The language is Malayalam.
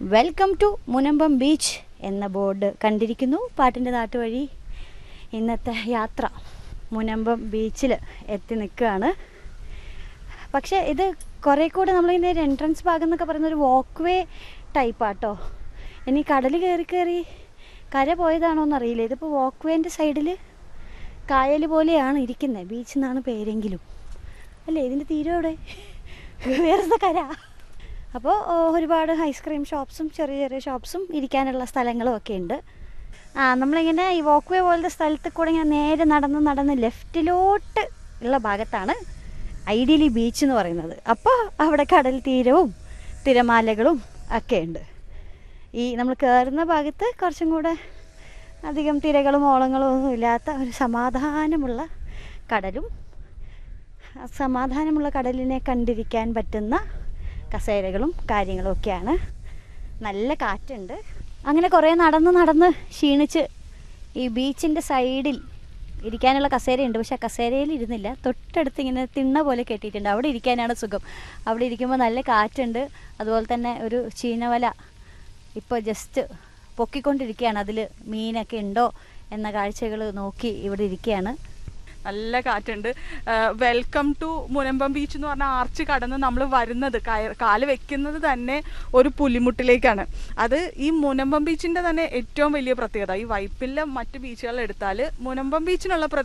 വെൽക്കം ടു മുനമ്പം ബീച്ച് എന്ന ബോർഡ് കണ്ടിരിക്കുന്നു പാട്ടിൻ്റെ നാട്ടുവഴി ഇന്നത്തെ യാത്ര മുനമ്പം ബീച്ചിൽ എത്തി നിൽക്കുകയാണ് പക്ഷേ ഇത് കുറേ കൂടെ നമ്മളിതിൻ്റെ ഒരു എൻട്രൻസ് ഭാഗം എന്നൊക്കെ പറയുന്ന ഒരു വാക്ക് വേ ടൈപ്പാട്ടോ ഇനി കടൽ കയറി കയറി കര പോയതാണോ എന്നറിയില്ല ഇതിപ്പോൾ വാക്ക് വേൻ്റെ സൈഡിൽ കായൽ പോലെയാണ് ഇരിക്കുന്നത് ബീച്ച് എന്നാണ് പേരെങ്കിലും അല്ലേ ഇതിൻ്റെ തീരം എവിടെ വേറെ കര അപ്പോൾ ഒരുപാട് ഐസ്ക്രീം ഷോപ്സും ചെറിയ ചെറിയ ഷോപ്സും ഇരിക്കാനുള്ള സ്ഥലങ്ങളും ഒക്കെ ഉണ്ട് ആ നമ്മളിങ്ങനെ ഈ വാക്ക് വേ പോലത്തെ സ്ഥലത്ത് കൂടെ ഇങ്ങനെ നേരെ നടന്ന് നടന്ന് ലെഫ്റ്റിലോട്ട് ഉള്ള ഭാഗത്താണ് ഐഡിയലി ബീച്ച് എന്ന് പറയുന്നത് അപ്പോൾ അവിടെ കടൽ തീരവും തിരമാലകളും ഒക്കെ ഉണ്ട് ഈ നമ്മൾ കയറുന്ന ഭാഗത്ത് കുറച്ചും കൂടെ അധികം തിരകളും ഓളങ്ങളും ഒന്നും ഇല്ലാത്ത ഒരു സമാധാനമുള്ള കടലും ആ സമാധാനമുള്ള കടലിനെ കണ്ടിരിക്കാൻ പറ്റുന്ന കസേരകളും കാര്യങ്ങളും ഒക്കെയാണ് നല്ല കാറ്റുണ്ട് അങ്ങനെ കുറേ നടന്ന് നടന്ന് ക്ഷീണിച്ച് ഈ ബീച്ചിൻ്റെ സൈഡിൽ ഇരിക്കാനുള്ള കസേരയുണ്ട് പക്ഷെ ആ കസേരയിൽ ഇരുന്നില്ല തൊട്ടടുത്ത് ഇങ്ങനെ തിണ്ണ പോലെ കെട്ടിയിട്ടുണ്ട് അവിടെ ഇരിക്കാനാണ് സുഖം അവിടെ ഇരിക്കുമ്പോൾ നല്ല കാറ്റുണ്ട് അതുപോലെ തന്നെ ഒരു ചീനവല ഇപ്പോൾ ജസ്റ്റ് പൊക്കിക്കൊണ്ടിരിക്കുകയാണ് അതിൽ മീനൊക്കെ ഉണ്ടോ എന്ന കാഴ്ചകൾ നോക്കി ഇവിടെ ഇരിക്കുകയാണ് നല്ല കാറ്റുണ്ട് വെൽക്കം ടു മുനമ്പം ബീച്ച് എന്ന് പറഞ്ഞ ആർച്ച് കടന്ന് നമ്മൾ വരുന്നത് കയ- കാല് വെക്കുന്നത് തന്നെ ഒരു പുലിമുട്ടിലേക്കാണ് അത് ഈ മുനമ്പം ബീച്ചിന്റെ തന്നെ ഏറ്റവും വലിയ പ്രത്യേകത ഈ വൈപ്പിലെ മറ്റ് ബീച്ചുകൾ എടുത്താൽ മുനമ്പം ബീച്ചിനുള്ള പ്ര